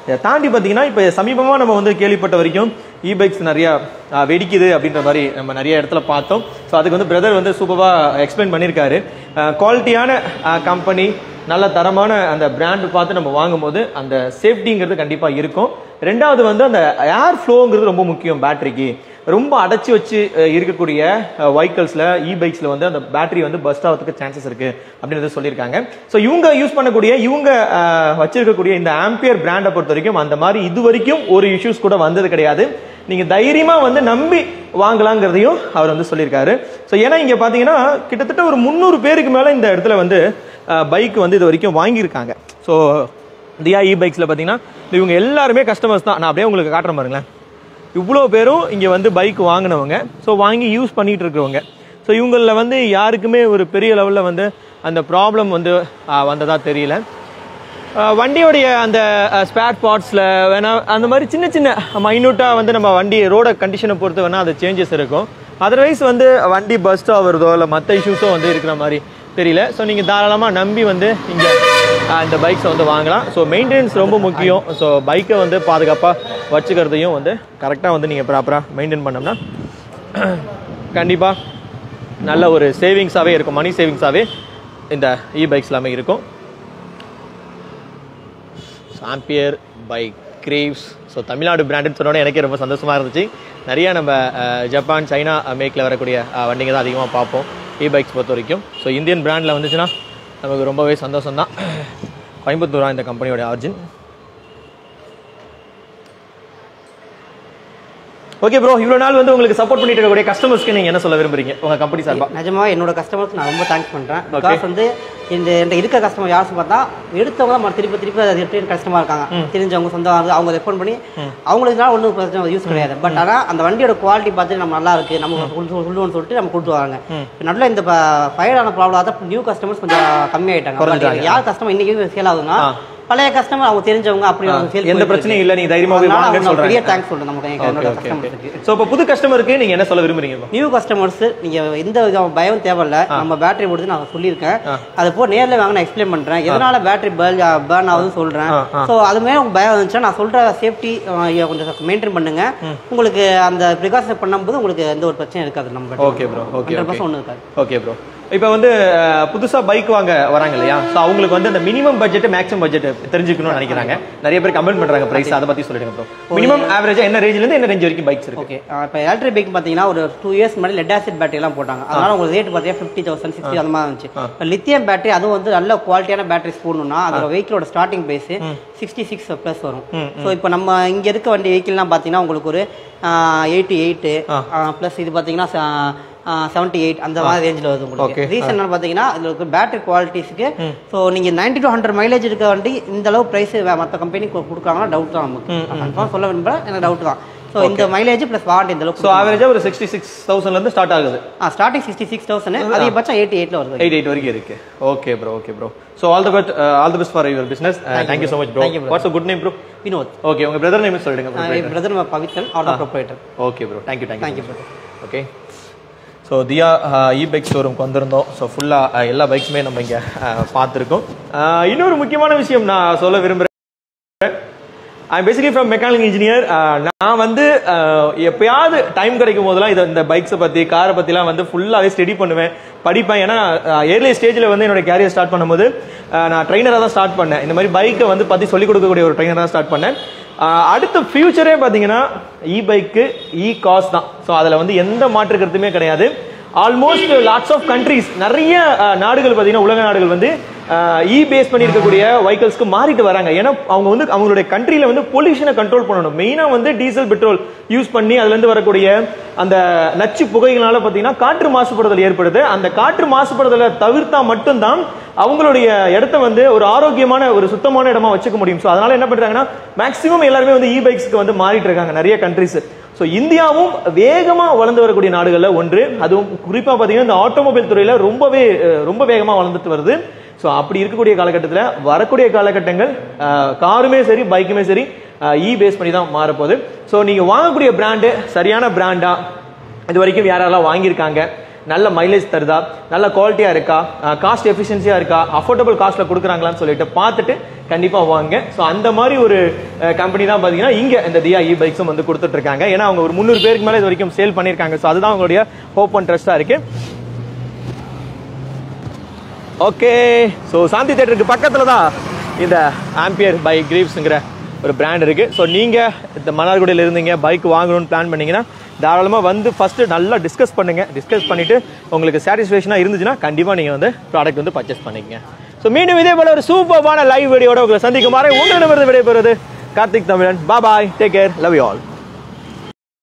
S1: இதை தாண்டி பார்த்தீங்கன்னா இப்போ சமீபமாக நம்ம வந்து கேள்விப்பட்ட வரைக்கும் இ பைக்ஸ் நிறையா ஆஹ், வெடிக்குது அப்படின்ற மாதிரி நம்ம நிறைய இடத்துல பார்த்தோம் ஸோ அதுக்கு வந்து பிரதர் வந்து சூப்பராக எக்ஸ்பிளைன் பண்ணியிருக்காரு குவாலிட்டியான கம்பெனி நல்ல தரமான அந்த பிராண்ட் பார்த்து நம்ம வாங்கும்போது அந்த சேஃப்டிங்கிறது கண்டிப்பாக இருக்கும் ரெண்டாவது வந்து அந்த ஏர் ஃப்ளோங்கிறது ரொம்ப முக்கியம் பேட்டரிக்கு ரொம்ப அடைச்சி வச்சு அஹ், இருக்கக்கூடிய வெஹிக்கல்ஸில் இ பைக்ஸில் வந்து அந்த பேட்டரி வந்து பஸ்ட் ஆகிறதுக்கு சான்சஸ் இருக்கு அப்படின்றத சொல்லியிருக்காங்க ஸோ இவங்க யூஸ் பண்ணக்கூடிய இவங்க அஹ், வச்சிருக்கக்கூடிய இந்த ஆம்பியர் பிராண்டை பொறுத்த வரைக்கும் அந்த மாதிரி இது வரைக்கும் ஒரு இஷ்யூஸ் கூட வந்தது கிடையாது நீங்க தைரியமா வந்து நம்பி வாங்கலாங்கிறதையும் அவர் வந்து சொல்லியிருக்காரு ஸோ ஏன்னா இங்க பாத்தீங்கன்னா கிட்டத்தட்ட ஒரு முந்நூறு பேருக்கு மேல இந்த இடத்துல வந்து பைக் வந்து இது வரைக்கும் வாங்கியிருக்காங்க ஸோ தியா இ பைக்ஸில் பார்த்தீங்கன்னா இவங்க எல்லாருமே கஸ்டமர்ஸ் தான் நான் அப்படியே உங்களுக்கு காட்டுறேன் பாருங்களேன் இவ்வளோ பேரும் இங்கே வந்து பைக் வாங்கினவங்க ஸோ வாங்கி யூஸ் பண்ணிட்டு இருக்கிறவங்க ஸோ இவங்களில் வந்து யாருக்குமே ஒரு பெரிய லெவலில் வந்து அந்த ப்ராப்ளம் வந்து ஆஹ், வந்ததா தெரியல ஆஹ், வண்டியோடைய அந்த ஸ்பேர் பார்ட்ஸில் வேணா அந்த மாதிரி சின்ன சின்ன மைன்யூட்டாக வந்து நம்ம வண்டி ரோட கண்டிஷனை பொறுத்து வேணா அது சேஞ்சஸ் இருக்கும் அதர்வைஸ் வந்து வண்டி பஸ்ட் ஆகுறதோ இல்லை மற்ற இஷ்யூஸோ வந்து இருக்கிற மாதிரி தெரியல ஸோ நீங்கள் தாராளமாக நம்பி வந்து இங்கே இந்த பைக்ஸை வந்து வாங்கலாம் ஸோ மெயின்டெனன்ஸ் ரொம்ப முக்கியம் ஸோ பைக்கை வந்து பாதுகாப்பாக வச்சுக்கிறதையும் வந்து கரெக்டாக வந்து நீங்கள் ப்ராப்பராக மெயின்டைன் பண்ணோம்னா கண்டிப்பாக நல்ல ஒரு சேவிங்ஸாகவே இருக்கும் மணி சேவிங்ஸாகவே இந்த இ பைக்ஸ் எல்லாமே இருக்கும் Ampere bike Greaves so Tamil Nadu பிராண்டுன்னு சொன்னோன்னே எனக்கே ரொம்ப சந்தோஷமாக இருந்துச்சு நிறைய நம்ம அஹ், ஜப்பான் சைனா மேக்கில் வரக்கூடிய அஹ், வண்டிங்க தான் அதிகமாக பார்ப்போம் இ பைக்ஸ் பொறுத்த வரைக்கும் ஸோ இந்தியன் பிராண்டில் வந்துச்சுன்னா நமக்கு ரொம்பவே சந்தோஷம் தான் கோயம்புத்தூரா இந்த கம்பெனியோட ஆர்ஜின் ஓகே ப்ரோ இவ்வளோ நாள் வந்து உங்களுக்கு சப்போர்ட் பண்ணிட்டு இருக்கக்கூடிய கஸ்டமர்ஸ்க்கு நீங்கள் என்ன சொல்ல விரும்புறீங்க உங்கள் கம்பெனி சார்பா
S2: நிஜமா என்னோட கஸ்டமருக்கு நான் ரொம்ப தேங்க்ஸ் பண்றேன் பிகாஸ் வந்து இந்த இந்த இருக்க கஸ்டமர் யாரும் பார்த்தா எடுத்தவங்க தான் திருப்பி திருப்பி அது ரிட்டர்ன் கஸ்டமர் இருக்காங்க தெரிஞ்சவங்க சொந்தம் அவங்க ரெஃபர் பண்ணி அவங்களுக்கு ஒன்றும் பிரச்சனை யூஸ் கிடையாது பட் ஆனா அந்த வண்டியோட குவாலிட்டி பார்த்து நம்ம நல்லா இருக்கு நம்ம சொல்லு- சொல்லுவோம்னு சொல்லிட்டு நம்ம கொடுத்து வராங்க இப்ப நல்ல இந்த ஃபயர் ஆன ப்ராப்ளம் தான் நியூ கஸ்டமர்ஸ் கொஞ்சம் கம்மியாயிட்டாங்க But யார் கஸ்டமர் இன்னைக்கு சேல் ஆகுதுன்னா பழைய கஸ்டமர் அவங்க தெரிஞ்சவங்க அப்படி அவங்க சேல்
S1: எந்த பிரச்சனையும் இல்லை நீங்க தைரியமாவே வாங்கன்னு சொல்றாங்க
S2: பெரிய தேங்க்ஸ் சொல்றேன் நமக்கு என்னோட கஸ்டமர்ஸுக்கு
S1: ஸோ இப்போ புது கஸ்டமருக்கு நீங்க என்ன சொல்ல விரும்புறீங்க இப்போ
S2: நியூ கஸ்டமர்ஸ் நீங்க எந்த வித பயம் தேவையில்ல நம்ம பேட்டரி போடுறது நான் சொல்லியிருக்கேன் அது போ நேர்ல வாங்க நான் எக்ஸ்பிளைன் பண்றேன் எதனால பேட்டரி பேர்ன் பேர்ன் ஆகுதுன்னு சொல்றேன் ஸோ அது மாதிரி உங்களுக்கு பயம் இருந்துச்சுன்னா நான் சொல்ற சேஃப்டி கொஞ்சம் மெயின்டைன் பண்ணுங்க உங்களுக்கு அந்த ப்ரிகாஷன் பண்ணும்போது உங்களுக்கு எந்த ஒரு பிரச்சனையும் இருக்காது நம்ம
S1: okay bro okay
S2: hundred percent ஒன்றும் இருக்காது
S1: ஓகே ப்ரோ இப்போ வந்து அஹ், புதுசா பைக் வாங்க வராங்க இல்லையா ஸோ அவங்களுக்கு வந்து அந்த மினிமம் பட்ஜெட் மேக்ஸிமம் பட்ஜெட் தெரிஞ்சுக்கணும்னு நினைக்கிறாங்க நிறைய பேர் கமெண்ட் பண்றாங்க பிரைஸ் அதை பத்தி சொல்லிடுங்க ப்ரோ மினிமம் ஆவரேஜா என்ன ரேஞ்சில இருந்து என்ன ரேஞ்ச் வரைக்கும் பைக்ஸ் இருக்கு
S2: ஓகே இப்போ எலக்ட்ரிக் பைக் பார்த்தீங்கன்னா ஒரு டூ இயர்ஸ் முன்னாடி லெட் ஆசிட் பேட்டரி எல்லாம் போட்டாங்க அதனால உங்களுக்கு ரேட் பார்த்தீங்கன்னா ஃபிஃப்டி தௌசண்ட் சிக்ஸ்டி அந்த மாதிரி இருந்துச்சு இப்போ லித்தியம் பேட்டரி அதுவும் வந்து நல்ல குவாலிட்டியான பேட்டரிஸ் போடணும்னா அதோட வெஹிக்கிளோட starting price sixty six plus வரும் ஸோ இப்போ நம்ம இங்க இருக்க வண்டி வெஹிக்கிள்லாம் பார்த்தீங்கன்னா உங்களுக்கு ஒரு எயிட்டி எயிட்டு ப்ளஸ் இது பார்த்தீங்கன்னா செவன்டி எயிட் அந்த மாதிரி ரேஞ்சில் வருது
S1: Okay.
S2: உங்களுக்கு ரீசன் என்ன பார்த்தீங்கன்னா இதில் இருக்க பேட்டரி குவாலிட்டிஸ்க்கு ஸோ நீங்கள் நைன்டி டு ஹண்ட்ரட் மைலேஜ் இருக்க வண்டி இந்த அளவு ப்ரைஸ் மற்ற கம்பெனி கொடுக்குறாங்கன்னா டவுட் தான் நமக்கு கன்ஃபார்ம் சொல்ல விரும்பல எனக்கு டவுட் தான் ஸோ இந்த மைலேஜ் ப்ளஸ் வாரண்டி இந்த அளவுக்கு
S1: ஸோ ஆவரேஜா ஒரு சிக்ஸ்டி சிக்ஸ் தௌசண்ட்ல இருந்து ஸ்டார்ட் ஆகுது
S2: ஸ்டார்டிங் சிக்ஸ்டி சிக்ஸ் தௌசண்ட் அதிகபட்சம் எயிட்டி எயிட்ல வருது
S1: எயிட் எயிட் வரைக்கும் இருக்கு okay bro okay bro so all the best all the best for your business thank you so much bro
S2: Thank you, bro.
S1: What's good name bro
S2: Vinod
S1: okay உங்க brother name சொல்லிடுங்க
S2: என் brother Pavithran அவர் தான் proprietor
S1: okay bro thank you thank you
S2: thank you brother
S1: okay so Thiya E bike ஷோரூம்க்கு வந்திருந்தோம் so ஃபுல்லாக எல்லா பைக்ஸுமே நம்ம இங்கே பார்த்துருக்கோம் அஹ், இன்னொரு முக்கியமான விஷயம் நான் சொல்ல விரும்புகிறேன் I basically from mechanic engineer நான் வந்து அஹ், எப்பயாவது டைம் கிடைக்கும் போதெல்லாம் இதை இந்த பைக்ஸை பற்றி காரை பற்றிலாம் வந்து ஃபுல்லாகவே ஸ்டடி பண்ணுவேன் படிப்பேன் ஏன்னா ஏர்லி ஸ்டேஜில் வந்து என்னோட கேரியர் ஸ்டார்ட் பண்ணும்போது அஹ், நான் ட்ரைனராக தான் ஸ்டார்ட் பண்ணேன் இந்த மாதிரி பைக்கை வந்து பற்றி சொல்லிக் கொடுக்கக்கூடிய ஒரு ட்ரைனராக தான் ஸ்டார்ட் பண்ணேன் அஹ், அடுத்த ஃபியூச்சரே பார்த்தீங்கன்னா இ பைக்கு இ காஸ் தான் ஸோ அதில் வந்து எந்த மாற்று கருத்துமே கிடையாது ஆல்மோஸ்ட் லாட்ஸ் ஆஃப் கண்ட்ரீஸ் நிறைய அஹ், நாடுகள் பார்த்தீங்கன்னா உலக நாடுகள் வந்து இ பேஸ் பண்ணி இருக்கக்கூடிய வெஹிக்கல்ஸ்க்கு மாறிட்டு வராங்க ஏன்னா அவங்க வந்து அவங்களுடைய கண்ட்ரியில வந்து பொல்யூஷனை கண்ட்ரோல் பண்ணணும் மெயினா வந்து டீசல் பெட்ரோல் யூஸ் பண்ணி அதுல இருந்து வரக்கூடிய அந்த நச்சு புகைகளால பார்த்தீங்கன்னா காற்று மாசுபடுதல் ஏற்படுது அந்த காற்று மாசுபடுதலை தவிர்த்தா மட்டும்தான் அவங்களுடைய இடத்த வந்து ஒரு ஆரோக்கியமான ஒரு சுத்தமான இடமா வச்சுக்க முடியும் ஸோ அதனால என்ன பண்றாங்கன்னா மேக்ஸிமம் எல்லாருமே வந்து இ பைக்ஸ்க்கு வந்து மாறிட்டு இருக்காங்க நிறைய கண்ட்ரிஸ் ஸோ இந்தியாவும் வேகமா வளர்ந்து வரக்கூடிய நாடுகள்ல ஒன்று அதுவும் குறிப்பா பார்த்தீங்கன்னா இந்த ஆட்டோமொபைல் துறையில ரொம்பவே அஹ், ரொம்ப வேகமா வளர்ந்துட்டு வருது ஸோ அப்படி இருக்கக்கூடிய காலகட்டத்தில் வரக்கூடிய காலகட்டங்கள் அஹ், காருமே சரி பைக்குமே சரி இ பேஸ் பண்ணி தான் மாறப்போகுது ஸோ நீங்கள் வாங்கக்கூடிய பிராண்டு சரியான பிராண்டா இது வரைக்கும் யாரெல்லாம் வாங்கியிருக்காங்க நல்ல மைலேஜ் தருதா நல்ல குவாலிட்டியாக இருக்கா காஸ்ட் எஃபிஷியன்சியாக இருக்கா அஃபோர்டபுள் காஸ்ட்டில் கொடுக்குறாங்களான்னு சொல்லிட்டு பார்த்துட்டு கண்டிப்பாக வாங்க ஸோ அந்த மாதிரி ஒரு கம்பெனி தான் பார்த்தீங்கன்னா இங்கே இந்த தியா இ பைக்ஸும் வந்து கொடுத்துட்டு இருக்காங்க ஏன்னா அவங்க ஒரு முந்நூறு பேருக்கு மேலே இது வரைக்கும் சேல் பண்ணியிருக்காங்க ஸோ அதுதான் அவங்களுடைய ஹோப் அண்ட் ட்ரஸ்ட்டாக இருக்கு ஓகே ஸோ சாந்தி தேட்டருக்கு பக்கத்தில் தான் இந்த ஆம்பியர் பைக் கிரீவ்ஸுங்கிற ஒரு பிராண்ட் இருக்கு ஸோ நீங்கள் இந்த மன்னார்குடியில் இருந்தீங்க பைக் வாங்கணும்னு பிளான் பண்ணீங்கன்னா தாராளமாக வந்து ஃபஸ்ட்டு நல்லா டிஸ்கஸ் பண்ணுங்க டிஸ்கஸ் பண்ணிட்டு உங்களுக்கு சாட்டிஸ்ஃபேக்ஷனாக இருந்துச்சுன்னா கண்டிப்பாக நீங்கள் வந்து ப்ராடக்ட் வந்து பர்ச்சேஸ் பண்ணிக்கங்க ஸோ மீண்டும் இதே போல ஒரு சூப்பரான லைவ் வீடியோட உங்களை சந்திக்கும் வரை உங்களிடமிருந்து விடைபெறுவது Karthik Tamizhan bye bye take care love you all